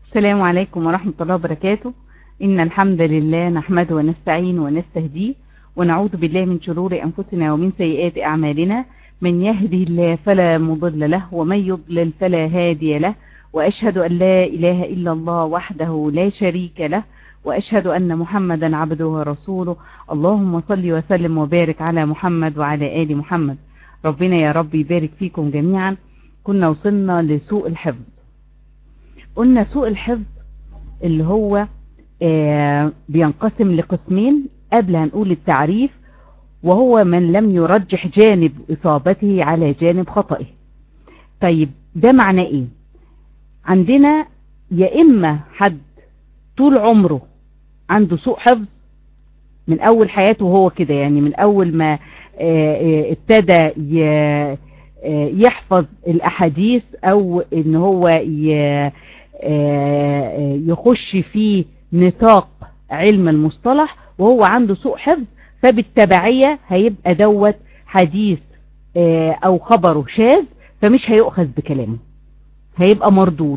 السلام عليكم ورحمة الله وبركاته إن الحمد لله نحمده ونستعين ونستهديه ونعوذ بالله من شرور أنفسنا ومن سيئات أعمالنا من يهده الله فلا مضل له ومن يضلل فلا هادي له وأشهد أن لا إله إلا الله وحده لا شريك له وأشهد أن محمدا عبده ورسوله اللهم صل وسلم وبارك على محمد وعلى آل محمد ربنا يا رب يبارك فيكم جميعا كنا وصلنا لسوء الحفظ قلنا سوء الحفظ اللي هو آه بينقسم لقسمين قبل هنقول التعريف وهو من لم يرجح جانب إصابته على جانب خطئه طيب ده معناه إيه عندنا يا إما حد طول عمره عنده سوء حفظ من أول حياته هو كده يعني من أول ما آه ابتدى يحفظ الأحاديث أو إن هو يخش في نطاق علم المصطلح وهو عنده سوء حفظ فبالتبعية هيبقى دوت حديث أو خبره شاذ فمش هيؤخذ بكلامه هيبقى مردود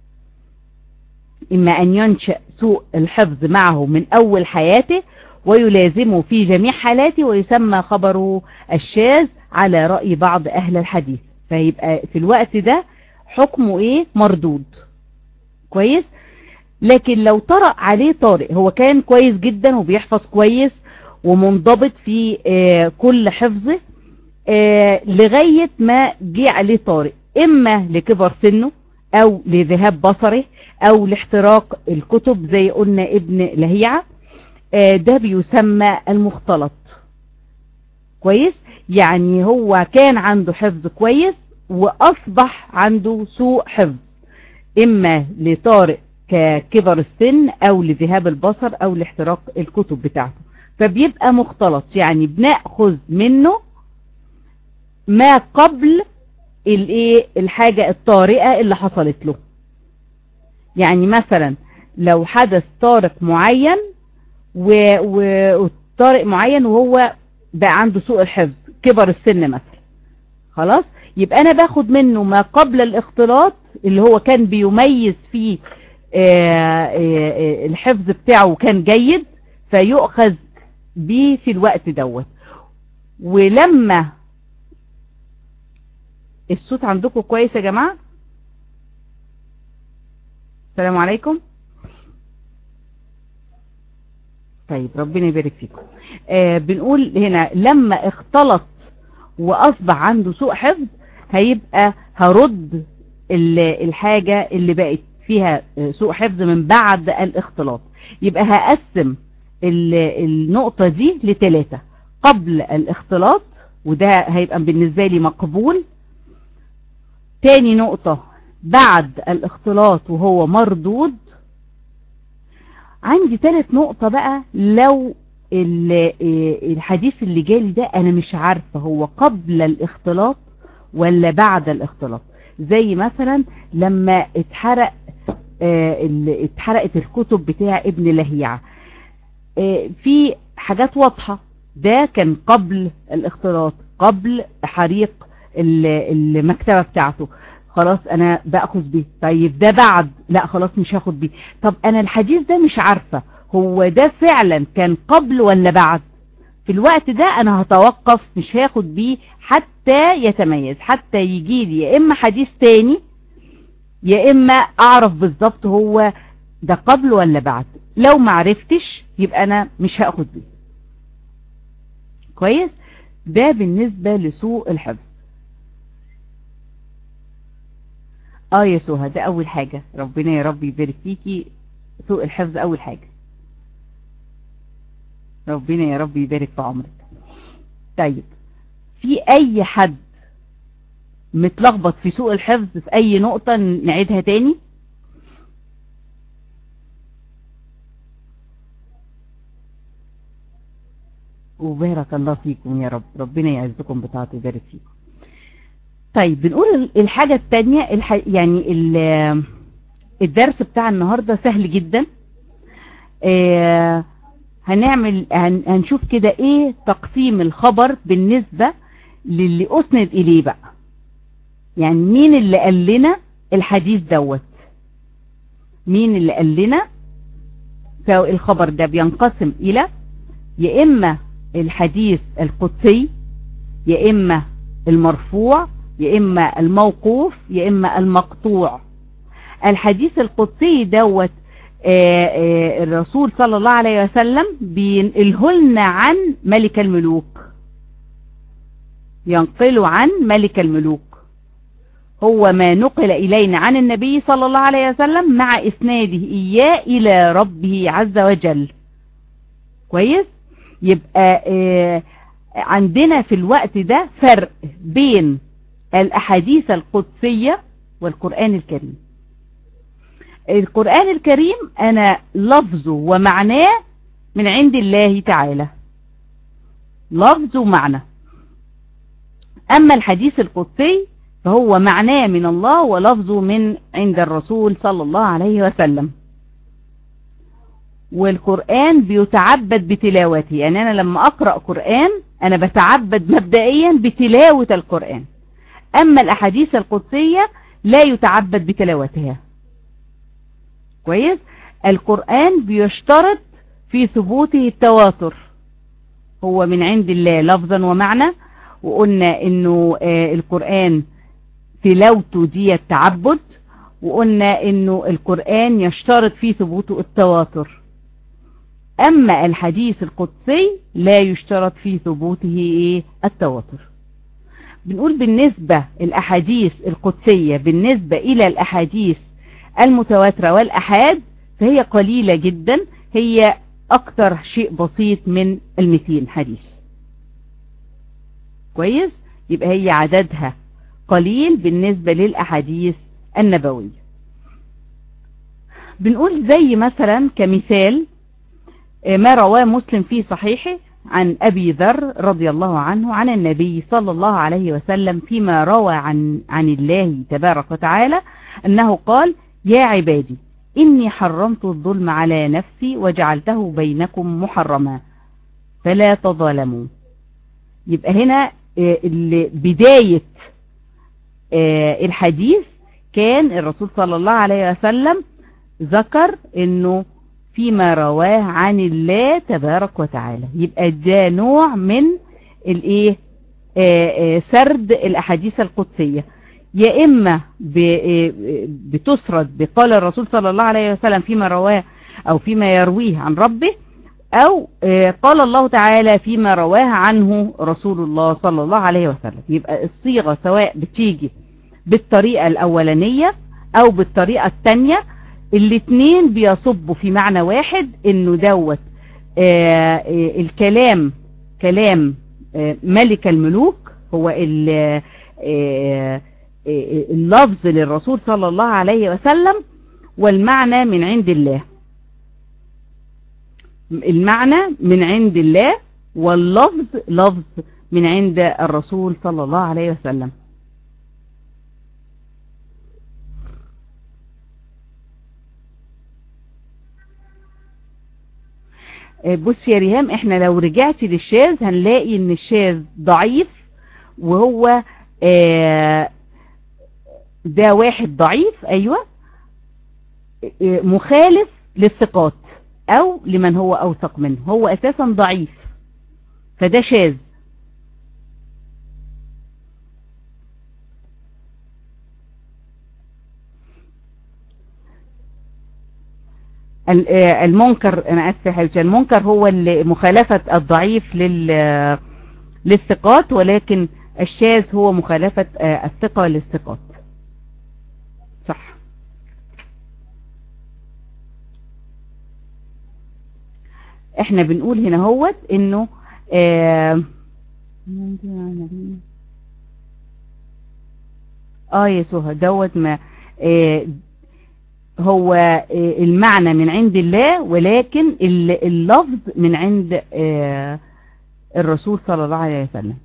إما أن ينشأ سوء الحفظ معه من أول حياته ويلازمه في جميع حالاته ويسمى خبره الشاذ على رأي بعض أهل الحديث فيبقى في الوقت ده حكمه إيه مردود كويس لكن لو طرأ عليه طارئ هو كان كويس جدا وبيحفظ كويس ومنضبط في آه كل حفظه آه لغاية ما جه عليه طارئ إما لكبر سنه أو لذهاب بصره أو لاحتراق الكتب زي قلنا ابن لهيعة آه ده بيسمى المختلط كويس يعني هو كان عنده حفظ كويس وأصبح عنده سوء حفظ إما لطارئ ككبر السن أو لذهاب البصر أو لاحتراق الكتب بتاعته فبيبقى مختلط يعني بنأخذ منه ما قبل الايه الحاجة الطارئة اللي حصلت له يعني مثلا لو حدث طارئ معين وطارئ معين وهو بقى عنده سوء الحفظ كبر السن مثلا خلاص يبقى انا باخد منه ما قبل الاختلاط اللي هو كان بيميز فيه آآ آآ الحفظ بتاعه كان جيد فيؤخذ بيه في الوقت دوت ولما الصوت عندكم كويس يا جماعة السلام عليكم طيب ربنا يبارك فيكم آه بنقول هنا لما اختلط واصبح عنده سوء حفظ هيبقى هرد الحاجة اللي بقت فيها سوء حفظ من بعد الاختلاط يبقى هقسم النقطة دي لثلاثة قبل الاختلاط وده هيبقى بالنسبة لي مقبول تاني نقطة بعد الاختلاط وهو مردود عندي تالت نقطة بقى لو الحديث اللي جالي ده انا مش عارفة هو قبل الاختلاط ولا بعد الاختلاط زي مثلا لما اتحرق اه اتحرقت الكتب بتاع ابن لهيعة اه في حاجات واضحة ده كان قبل الاختلاط قبل حريق المكتبة بتاعته خلاص انا باخذ بيه طيب ده بعد لا خلاص مش هاخد بيه طب انا الحديث ده مش عارفة هو ده فعلا كان قبل ولا بعد في الوقت ده انا هتوقف مش هاخد بيه حتى يتميز حتى يجي لي يا اما حديث تاني يا اما اعرف بالظبط هو ده قبل ولا بعد لو ما عرفتش يبقى انا مش هاخد بيه كويس ده بالنسبة لسوء الحفظ اه يا سهى ده اول حاجة ربنا يا رب يبارك فيكي سوء الحفظ اول حاجة ربنا يا رب يبارك في عمرك طيب في اي حد متلخبط في سوء الحفظ في اي نقطة نعيدها تاني وبارك الله فيكم يا رب ربنا يعزكم بطاعته ويبارك فيكم طيب بنقول الحاجة التانية الح... يعني ال... الدرس بتاع النهاردة سهل جدا آه هنعمل هن... هنشوف كده ايه تقسيم الخبر بالنسبة للي اسند اليه بقى يعني مين اللي قال لنا الحديث دوت مين اللي قال لنا سواء الخبر ده بينقسم إلى يا إما الحديث القدسي يا إما المرفوع يا إما الموقوف يا إما المقطوع الحديث القدسي دوت آه، آه، الرسول صلى الله عليه وسلم بينقله لنا عن ملك الملوك ينقل عن ملك الملوك هو ما نقل إلينا عن النبي صلى الله عليه وسلم مع إسناده إياه إلى ربه عز وجل كويس يبقى آه، عندنا في الوقت ده فرق بين الأحاديث القدسية والقرآن الكريم القرآن الكريم أنا لفظه ومعناه من عند الله تعالى لفظ ومعنى أما الحديث القدسي فهو معناه من الله ولفظه من عند الرسول صلى الله عليه وسلم والقرآن بيتعبد بتلاوته يعني أنا لما أقرأ قرآن أنا بتعبد مبدئيا بتلاوة القرآن أما الأحاديث القدسية لا يتعبد بتلاوتها كويس القرآن بيشترط في ثبوته التواتر هو من عند الله لفظا ومعنى وقلنا انه آه القرآن تلاوته دي التعبد وقلنا انه القرآن يشترط في ثبوته التواتر اما الحديث القدسي لا يشترط في ثبوته ايه التواتر بنقول بالنسبة الأحاديث القدسية بالنسبة إلى الأحاديث المتواترة والأحاد فهي قليلة جدا هي أكثر شيء بسيط من المثين حديث كويس يبقى هي عددها قليل بالنسبة للأحاديث النبوية بنقول زي مثلا كمثال ما رواه مسلم في صحيحه عن أبي ذر رضي الله عنه عن النبي صلى الله عليه وسلم فيما روى عن, عن الله تبارك وتعالى أنه قال يا عبادي إني حرمت الظلم على نفسي وجعلته بينكم محرما فلا تظالموا يبقى هنا بداية الحديث كان الرسول صلى الله عليه وسلم ذكر انه فيما رواه عن الله تبارك وتعالى يبقى ده نوع من الايه سرد الاحاديث القدسيه يا إما بتسرد بقال الرسول صلى الله عليه وسلم فيما رواه أو فيما يرويه عن ربه أو قال الله تعالى فيما رواه عنه رسول الله صلى الله عليه وسلم يبقى الصيغة سواء بتيجي بالطريقة الأولانية أو بالطريقة الثانية الاثنين بيصبوا في معنى واحد انه دوت الكلام كلام ملك الملوك هو اللفظ للرسول صلى الله عليه وسلم والمعنى من عند الله المعنى من عند الله واللفظ لفظ من عند الرسول صلى الله عليه وسلم بص يا ريهام احنا لو رجعتي للشاذ هنلاقي ان الشاذ ضعيف وهو آه ده واحد ضعيف ايوه مخالف للثقات او لمن هو اوثق منه هو اساسا ضعيف فده شاذ المنكر انا اسف يا حبيبتي المنكر هو مخالفة الضعيف لل للثقات ولكن الشاذ هو مخالفة الثقة للثقات صح احنا بنقول هنا هوت انه اه, آه يا سهى دوت ما اه هو اه المعنى من عند الله ولكن اللفظ من عند اه الرسول صلى الله عليه وسلم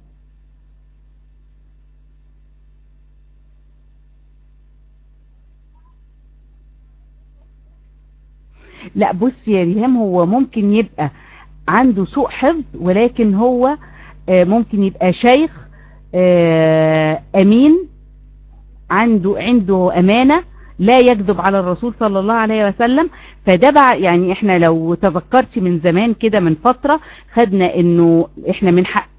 لا بص يا ريهام هو ممكن يبقى عنده سوء حفظ ولكن هو ممكن يبقى شيخ امين عنده عنده امانه لا يكذب على الرسول صلى الله عليه وسلم فده بقى يعني احنا لو تذكرت من زمان كده من فترة خدنا انه احنا من حق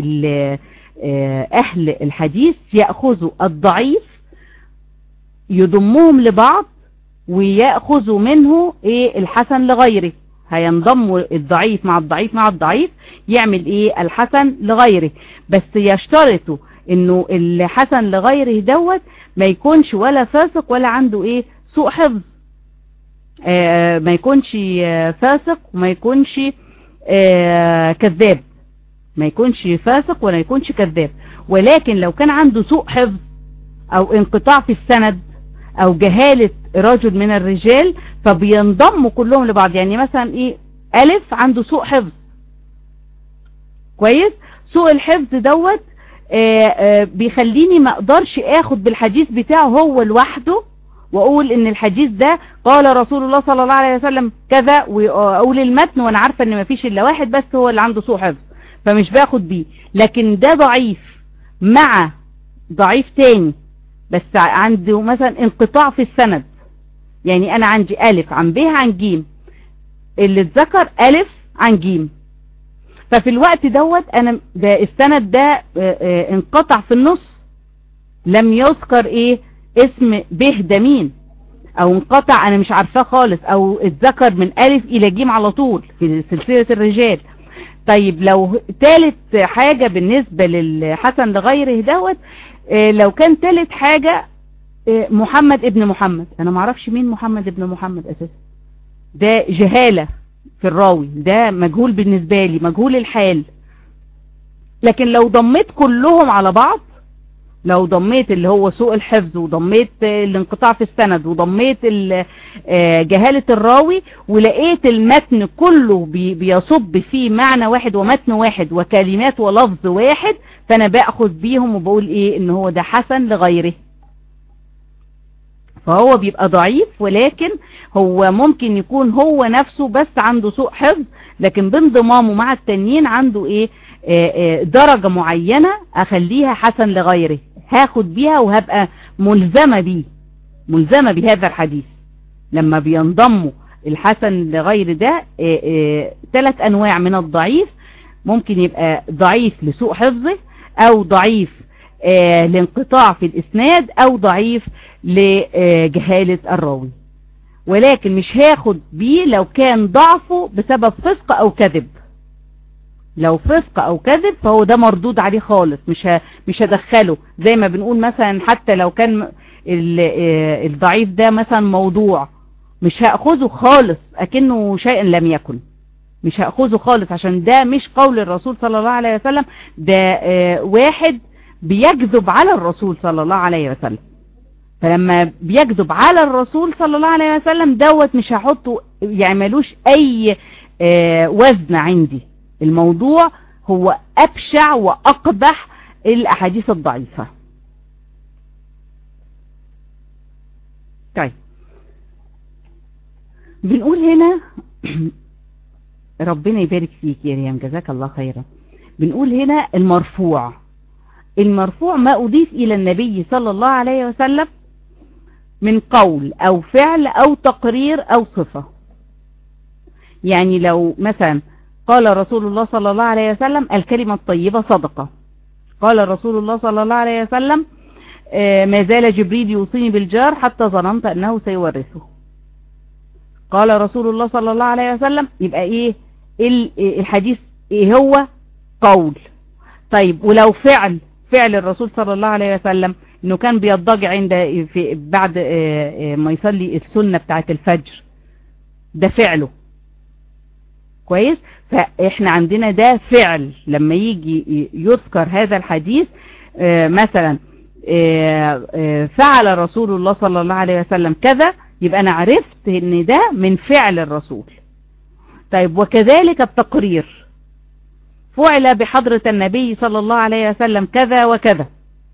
اهل الحديث يأخذوا الضعيف يضمهم لبعض ويأخذوا منه ايه الحسن لغيره هينضم الضعيف مع الضعيف مع الضعيف يعمل ايه الحسن لغيره بس يشترطوا انه الحسن لغيره دوت ما يكونش ولا فاسق ولا عنده ايه سوء حفظ آه ما يكونش فاسق وما يكونش آه كذاب ما يكونش فاسق ولا يكونش كذاب ولكن لو كان عنده سوء حفظ او انقطاع في السند او جهالة رجل من الرجال فبينضموا كلهم لبعض يعني مثلا ايه الف عنده سوء حفظ كويس سوء الحفظ دوت آآ آآ بيخليني ما اقدرش اخد بالحديث بتاعه هو لوحده واقول ان الحديث ده قال رسول الله صلى الله عليه وسلم كذا واقول المتن وانا عارفة ان ما فيش الا واحد بس هو اللي عنده سوء حفظ فمش باخد بيه لكن ده ضعيف مع ضعيف تاني بس عنده مثلا انقطاع في السند يعني انا عندي الف عن ب عن ج اللي اتذكر الف عن ج ففي الوقت دوت انا ده السند ده انقطع في النص لم يذكر ايه اسم ب ده مين او انقطع انا مش عارفاه خالص او اتذكر من الف الى ج على طول في سلسلة الرجال طيب لو تالت حاجة بالنسبة للحسن لغيره دوت لو كان تالت حاجة محمد ابن محمد انا معرفش مين محمد ابن محمد اساسا ده جهالة في الراوي ده مجهول بالنسبة لي مجهول الحال لكن لو ضميت كلهم على بعض لو ضميت اللي هو سوء الحفظ وضميت الانقطاع في السند وضميت جهالة الراوي ولقيت المتن كله بيصب فيه معنى واحد ومتن واحد وكلمات ولفظ واحد فانا باخذ بيهم وبقول ايه ان هو ده حسن لغيره فهو بيبقى ضعيف ولكن هو ممكن يكون هو نفسه بس عنده سوء حفظ لكن بانضمامه مع التانيين عنده ايه آآ آآ درجة معينة اخليها حسن لغيره هاخد بيها وهبقى ملزمة بيه ملزمة بهذا الحديث لما بينضموا الحسن لغير ده ثلاث انواع من الضعيف ممكن يبقى ضعيف لسوء حفظه او ضعيف آه لانقطاع في الاسناد او ضعيف لجهالة الراوي ولكن مش هاخد بيه لو كان ضعفه بسبب فسق او كذب لو فسق او كذب فهو ده مردود عليه خالص مش مش هدخله زي ما بنقول مثلا حتى لو كان الضعيف ده مثلا موضوع مش هاخذه خالص اكنه شيئا لم يكن مش هاخذه خالص عشان ده مش قول الرسول صلى الله عليه وسلم ده واحد بيكذب على الرسول صلى الله عليه وسلم فلما بيكذب على الرسول صلى الله عليه وسلم دوت مش هحطه يعني ملوش اي وزن عندي الموضوع هو ابشع واقبح الاحاديث الضعيفة طيب بنقول هنا ربنا يبارك فيك يا ريم جزاك الله خيرا بنقول هنا المرفوع المرفوع ما أضيف إلى النبي صلى الله عليه وسلم من قول أو فعل أو تقرير أو صفة يعني لو مثلا قال رسول الله صلى الله عليه وسلم الكلمة الطيبة صدقة قال رسول الله صلى الله عليه وسلم ما زال جبريل يوصيني بالجار حتى ظننت أنه سيورثه قال رسول الله صلى الله عليه وسلم يبقى إيه الحديث إيه هو قول طيب ولو فعل فعل الرسول صلى الله عليه وسلم انه كان بيضجع عند في بعد ما يصلي السنة بتاعت الفجر ده فعله كويس فاحنا عندنا ده فعل لما يجي يذكر هذا الحديث مثلا فعل رسول الله صلى الله عليه وسلم كذا يبقى انا عرفت ان ده من فعل الرسول طيب وكذلك التقرير فعل بحضرة النبي صلى الله عليه وسلم كذا وكذا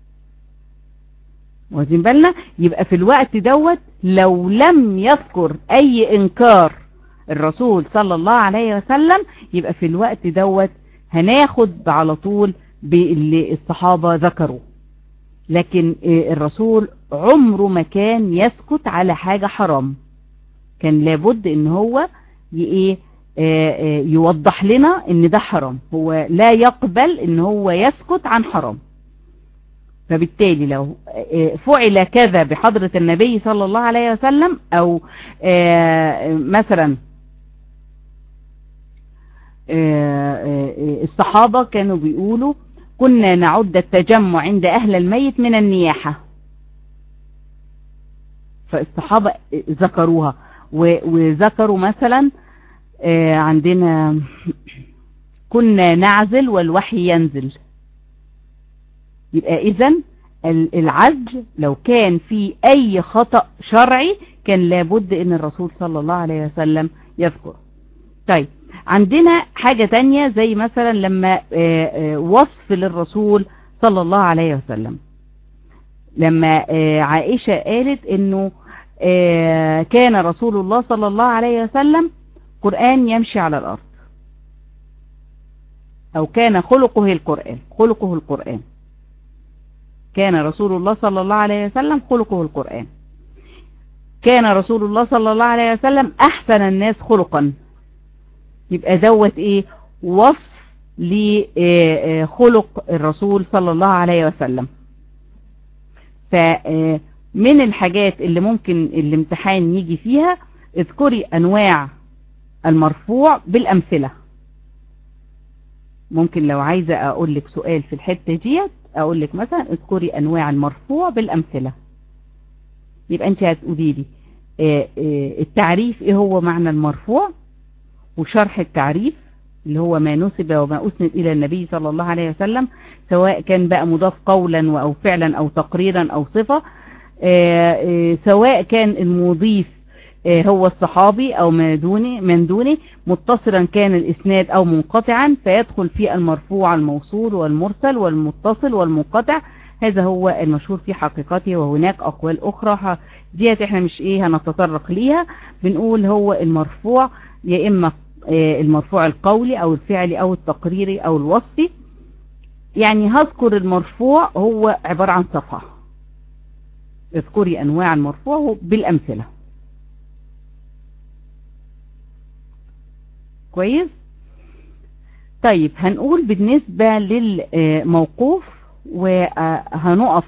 واخدين بالنا يبقى في الوقت دوت لو لم يذكر اي انكار الرسول صلى الله عليه وسلم يبقى في الوقت دوت هناخد على طول باللي الصحابة ذكروا لكن الرسول عمره ما كان يسكت على حاجة حرام كان لابد ان هو ايه يوضح لنا ان ده حرام هو لا يقبل ان هو يسكت عن حرام فبالتالي لو فعل كذا بحضرة النبي صلى الله عليه وسلم او مثلا الصحابة كانوا بيقولوا كنا نعد التجمع عند أهل الميت من النياحة فالصحابة ذكروها وذكروا مثلا عندنا كنا نعزل والوحي ينزل يبقى إذن العزل لو كان في أي خطأ شرعي كان لابد أن الرسول صلى الله عليه وسلم يذكر طيب عندنا حاجة تانية زي مثلا لما وصف للرسول صلى الله عليه وسلم لما عائشة قالت انه كان رسول الله صلى الله عليه وسلم قرآن يمشي على الأرض أو كان خلقه القرآن خلقه القرآن كان رسول الله صلى الله عليه وسلم خلقه القرآن كان رسول الله صلى الله عليه وسلم أحسن الناس خلقا يبقى دوت ايه وصف لخلق الرسول صلى الله عليه وسلم فمن الحاجات اللي ممكن الامتحان يجي فيها اذكري انواع المرفوع بالامثلة ممكن لو عايزة اقول لك سؤال في الحتة ديت اقول لك مثلا اذكري انواع المرفوع بالامثلة يبقى انت هتقولي لي التعريف ايه هو معنى المرفوع وشرح التعريف اللي هو ما نسب وما أسند إلى النبي صلى الله عليه وسلم سواء كان بقى مضاف قولا أو فعلا أو تقريرا أو صفة سواء كان المضيف هو الصحابي أو من دونه من دونه متصلا كان الإسناد أو منقطعا فيدخل في المرفوع الموصول والمرسل والمتصل والمنقطع هذا هو المشهور في حقيقته وهناك أقوال أخرى ديت احنا مش ايه هنتطرق ليها بنقول هو المرفوع يا إما المرفوع القولي أو الفعلي أو التقريري أو الوصفي يعني هذكر المرفوع هو عبارة عن صفحة اذكري أنواع المرفوع بالأمثلة كويس طيب هنقول بالنسبة للموقوف وهنقف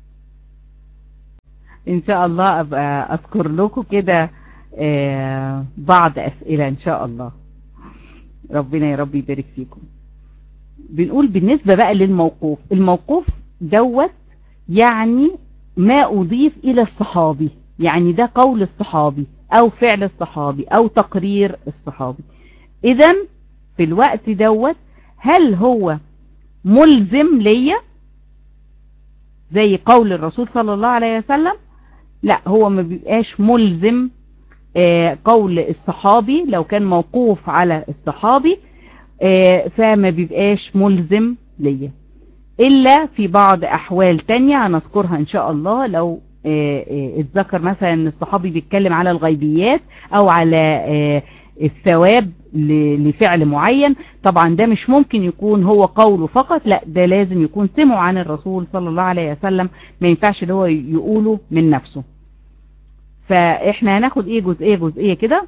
ان شاء الله ابقى اذكر لكم كده بعض اسئلة ان شاء الله ربنا يا رب يبارك فيكم بنقول بالنسبة بقى للموقوف الموقوف دوت يعني ما اضيف الى الصحابي يعني ده قول الصحابي او فعل الصحابي او تقرير الصحابي اذا في الوقت دوت هل هو ملزم ليا زي قول الرسول صلى الله عليه وسلم لا هو ما بيبقاش ملزم آه قول الصحابي لو كان موقوف على الصحابي آه فما بيبقاش ملزم ليا إلا في بعض أحوال تانية هنذكرها إن شاء الله لو آه اتذكر مثلا ان الصحابي بيتكلم على الغيبيات أو على الثواب لفعل معين طبعا ده مش ممكن يكون هو قوله فقط لا ده لازم يكون سمعه عن الرسول صلى الله عليه وسلم ما ينفعش اللي هو يقوله من نفسه فاحنا هناخد ايه جزئية جزئية كده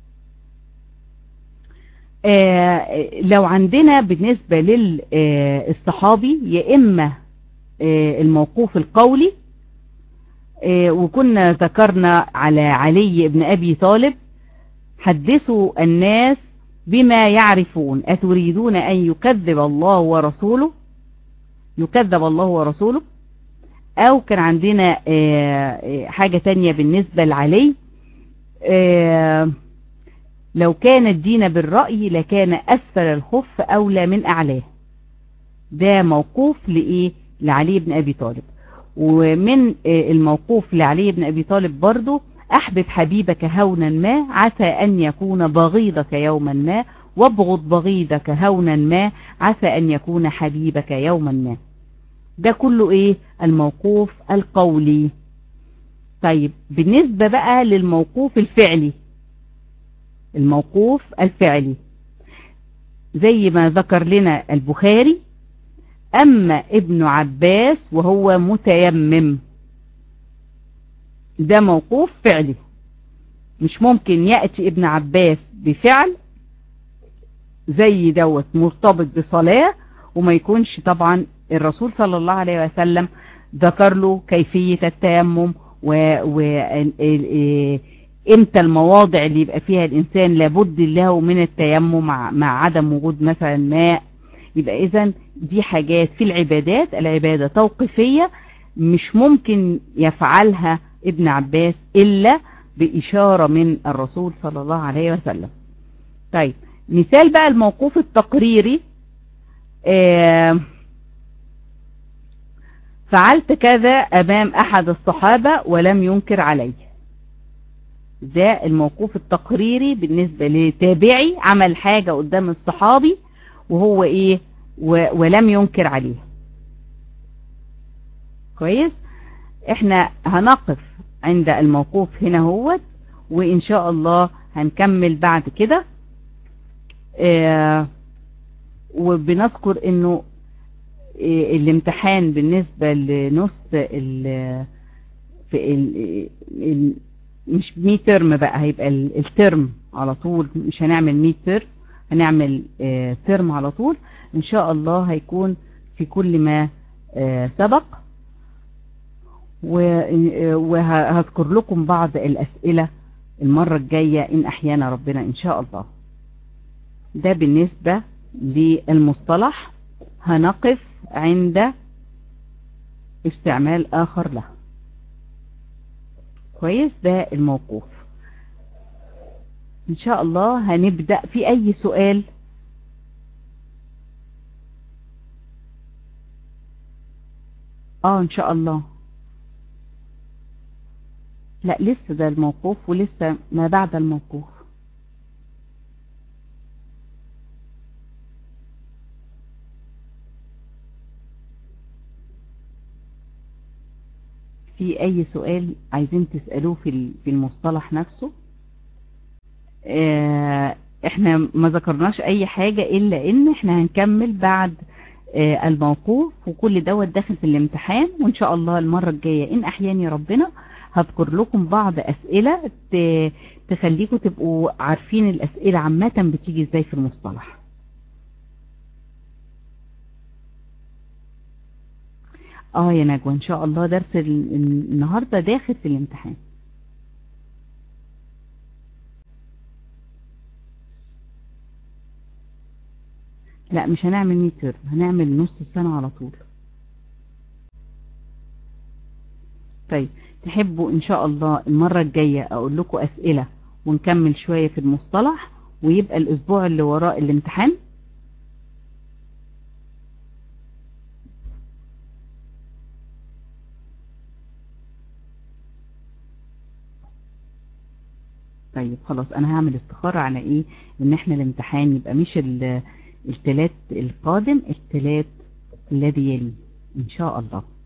آه لو عندنا بالنسبة للصحابي يا اما آه الموقوف القولي آه وكنا ذكرنا على علي بن ابي طالب حدثوا الناس بما يعرفون أتريدون أن يكذب الله ورسوله يكذب الله ورسوله أو كان عندنا حاجة تانية بالنسبة لعلي لو كان الدين بالرأي لكان أسفل الخف أولى من أعلاه ده موقوف لإيه لعلي بن أبي طالب ومن الموقوف لعلي بن أبي طالب برضو أحبب حبيبك هونا ما عسى أن يكون بغيضك يوما ما وابغض بغيضك هونا ما عسى أن يكون حبيبك يوما ما ده كله إيه الموقوف القولي طيب بالنسبة بقى للموقوف الفعلي الموقوف الفعلي زي ما ذكر لنا البخاري أما ابن عباس وهو متيمم ده موقوف فعلي مش ممكن يأتي ابن عباس بفعل زي دوت مرتبط بصلاة وما يكونش طبعا الرسول صلى الله عليه وسلم ذكر له كيفية التيمم و, و... امتى المواضع اللي يبقى فيها الانسان لابد له من التيمم مع, مع عدم وجود مثلا ماء يبقى اذا دي حاجات في العبادات العبادة توقيفية مش ممكن يفعلها ابن عباس الا بإشارة من الرسول صلى الله عليه وسلم طيب مثال بقى الموقوف التقريري آه فعلت كذا أمام أحد الصحابة ولم ينكر علي ده الموقوف التقريري بالنسبة لتابعي عمل حاجة قدام الصحابي وهو إيه ولم ينكر عليه كويس احنا هنقف عند الموقوف هنا هو وإن شاء الله هنكمل بعد كده اه وبنذكر انه اه الامتحان بالنسبة لنص ال في ال ال مش مي ترم بقى هيبقى الترم على طول مش هنعمل مي ترم هنعمل اه ترم على طول ان شاء الله هيكون في كل ما سبق وهذكر لكم بعض الأسئلة المرة الجاية إن أحيانا ربنا إن شاء الله ده بالنسبة للمصطلح هنقف عند استعمال آخر له كويس ده الموقوف إن شاء الله هنبدأ في أي سؤال آه إن شاء الله لا لسه ده الموقوف ولسه ما بعد الموقوف في اي سؤال عايزين تسألوه في في المصطلح نفسه اه احنا ما ذكرناش اي حاجة الا ان احنا هنكمل بعد اه الموقوف وكل دوت داخل في الامتحان وان شاء الله المرة الجاية ان احياني ربنا هذكر لكم بعض أسئلة تخليكم تبقوا عارفين الأسئلة عامة بتيجي ازاي في المصطلح اه يا نجوى ان شاء الله درس النهاردة داخل في الامتحان لا مش هنعمل ميتر هنعمل نص السنة على طول طيب تحبوا ان شاء الله المرة الجاية اقول لكم اسئلة ونكمل شوية في المصطلح ويبقى الاسبوع اللي وراء الامتحان طيب خلاص انا هعمل استخارة على ايه ان احنا الامتحان يبقى مش التلات القادم التلات الذي يلي ان شاء الله